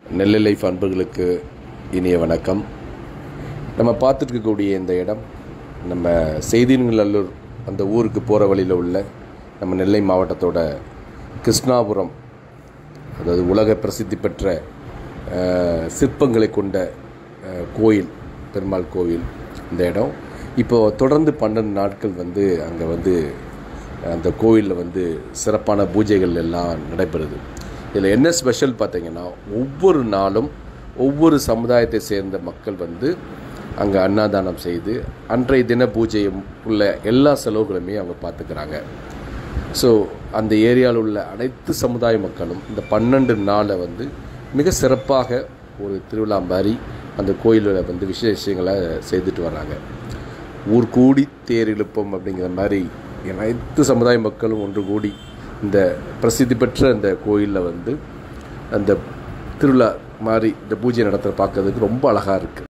நெல்லை life அன்பர்களுக்கு இனிய வணக்கம் நம்ம பார்த்துட்டு இருக்கக்கூடிய இந்த இடம் நம்ம செய்திநல்லூர் அந்த ஊருக்கு போகிற வழியில் உள்ள நம்ம நெல்லை மாவட்டத்தோட கிருஷ்ணாபுரம் அதாவது உலக பிரசித்தி பெற்ற அஹ், சிற்பங்களை கொண்ட அஹ், கோயில் பெருமாள் கோவில் இந்த இடம் இப்போது தொடர்ந்து பன்னெண்டு நாட்கள் வந்து அங்கே வந்து அந்த கோயிலில் வந்து சிறப்பான பூஜைகள் எல்லாம் நடைபெறுது இதில் என்ன ஸ்பெஷல் பார்த்தீங்கன்னா ஒவ்வொரு நாளும் ஒவ்வொரு சமுதாயத்தை சேர்ந்த மக்கள் வந்து அங்கே அன்னதானம் செய்து அன்றைய தின பூஜை உள்ள எல்லா செலவுகளுமே அவங்க பார்த்துக்கிறாங்க ஸோ அந்த ஏரியாவில் உள்ள அனைத்து சமுதாய மக்களும் இந்த பன்னெண்டு நாளை வந்து மிக சிறப்பாக ஒரு திருவிழா மாதிரி அந்த கோயிலில் வந்து விசேஷங்களை செய்துட்டு வராங்க ஊர் கூடி தேர் இழுப்பம் அப்படிங்கிற மாதிரி அனைத்து சமுதாய மக்களும் ஒன்று கூடி இந்த பிரசித்தி பெற்ற அந்த கோயிலில் வந்து அந்த திருவிழா மாதிரி இந்த பூஜை நடத்துகிற பார்க்கறதுக்கு ரொம்ப அழகாக இருக்குது